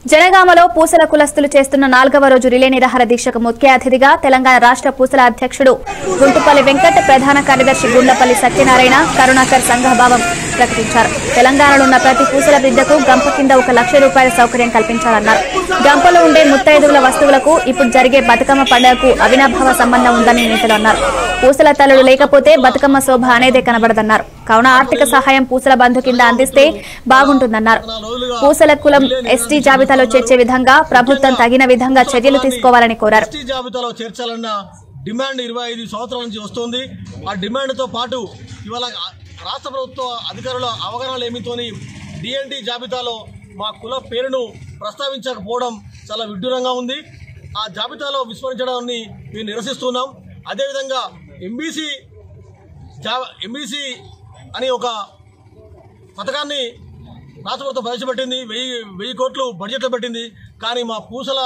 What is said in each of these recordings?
జనగామలో పూసల కులస్తులు చేస్తున్న నాలుగవ రోజు రిలే నిరాహార దీక్షకు ముఖ్య అతిథిగా తెలంగాణ రాష్ట్ర పూసల అధ్యక్షుడు గుంటుపల్లి వెంకట్ ప్రధాన కార్యదర్శి గుండ్లపల్లి సత్యనారాయణ కరుణాకర్ సంఘభావం ప్రకటించారు తెలంగాణలో ఉన్న ప్రతి పూసల బిడ్డకు గంప కింద ఒక లక్ష రూపాయల సౌకర్యం కల్పించాలన్నారు గంపలో ఉండే ముత్తైదువుల వస్తువులకు ఇప్పుడు జరిగే బతుకమ్మ పండుగకు అవినాభావ సంబంధం ఉందని నేతలు అన్నారు పూసల తల్లులు లేకపోతే బతుకమ్మ శోభ అనేదే కనబడదన్నారు కావున ఆర్థిక సహాయం పూసల బంధు కింద అందిస్తే బాగుంటుందన్నారు పూసల కులం ఎస్టీ జాబితాలో చేర్చే విధంగా ప్రభుత్వం తగిన విధంగా చర్యలు తీసుకోవాలని కోరారు ఎస్టీ జాబితాలో చేర్చాలన్న డిమాండ్ ఇరవై ఐదు సంవత్సరాల నుంచి వస్తుంది ఆ డిమాండ్తో పాటు ఇవాళ రాష్ట్ర ప్రభుత్వ అధికారుల అవగాహన లేమితోని డిఎన్టీ జాబితాలో మా కుల పేరును ప్రస్తావించకపోవడం చాలా విడ్డూరంగా ఉంది ఆ జాబితాలో విస్మరించడాన్ని మేము నిరసిస్తున్నాం అదేవిధంగా ఎంబీసీ జా ఎంబీసీ అని ఒక పథకాన్ని రాష్ట్ర ప్రభుత్వం ప్రవేశపెట్టింది వెయ్యి వెయ్యి కోట్లు బడ్జెట్లో పెట్టింది కానీ మా పూసల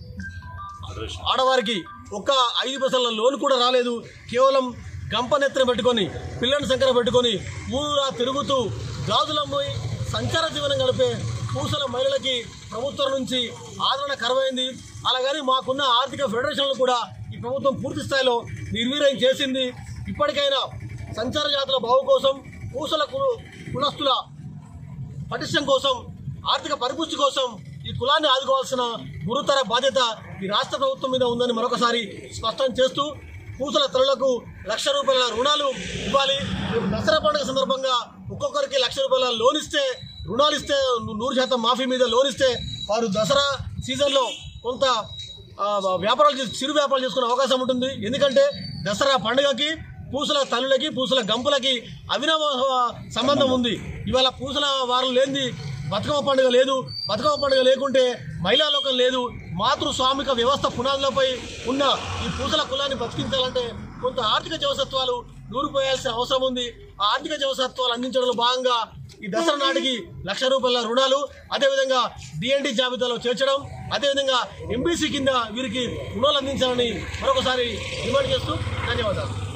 ఆడవారికి ఒక్క ఐదు పైసల లోన్ కూడా రాలేదు కేవలం గంప నెత్తిన పెట్టుకొని పిల్లని సంకర పెట్టుకొని ఊరా తిరుగుతూ గాజులమ్మి సంచార జీవనం గడిపే పూసల మహిళలకి ప్రభుత్వం నుంచి ఆదరణ కరువైంది అలాగని మాకున్న ఆర్థిక ఫెడరేషన్లు కూడా ఈ ప్రభుత్వం పూర్తి స్థాయిలో నిర్వీర్యం చేసింది ఇప్పటికైనా సంచార జాతుల బావు కోసం పూసల కుల- కులస్తుల పటిష్టం కోసం ఆర్థిక పరిపుష్టి కోసం ఈ కులాన్ని ఆదుకోవాల్సిన గురుతర బాధ్యత ఈ రాష్ట్ర ప్రభుత్వం మీద ఉందని మరొకసారి స్పష్టం చేస్తూ పూసల తల్లులకు లక్ష రూపాయల రుణాలు ఇవ్వాలి రేపు దసరా పండుగ సందర్భంగా ఒక్కొక్కరికి లక్ష రూపాయల లోన్ ఇస్తే రుణాలు ఇస్తే నూరు శాతం మాఫీ మీద లోన్ ఇస్తే వారు దసరా సీజన్లో కొంత ఆ, వ్యాపారాలు చేసి- చిరు వ్యాపారాలు చేసుకునే అవకాశం ఉంటుంది ఎందుకంటే దసరా పండుగకి పూసల తల్లులకి పూసల గంపులకి అవినవ సంబంధం ఉంది ఇవాళ పూసల వారం లేనిది బతుకమ్మ పండుగ లేదు బతుకమ్మ పండుగ లేకుంటే మహిళా లోకం లేదు మాతృస్వామిక వ్యవస్థ పునాదులపై ఉన్న ఈ పూసల కులాన్ని బతికించాలంటే కొంత ఆర్థిక జవసత్వాలు నూరిపోయాల్సిన అవసరం ఉంది ఆ ఆర్థిక జవసత్వాలు అందించడంలో భాగంగా ఈ దసరా నాటికి లక్ష రూపాయల రుణాలు అదేవిధంగా డిఎన్టీ జాబితాలో చేర్చడం అదేవిధంగా ఎంబీసీ కింద వీరికి రుణాలు అందించాలని మరొకసారి డిమాండ్ చేస్తూ ధన్యవాదాలు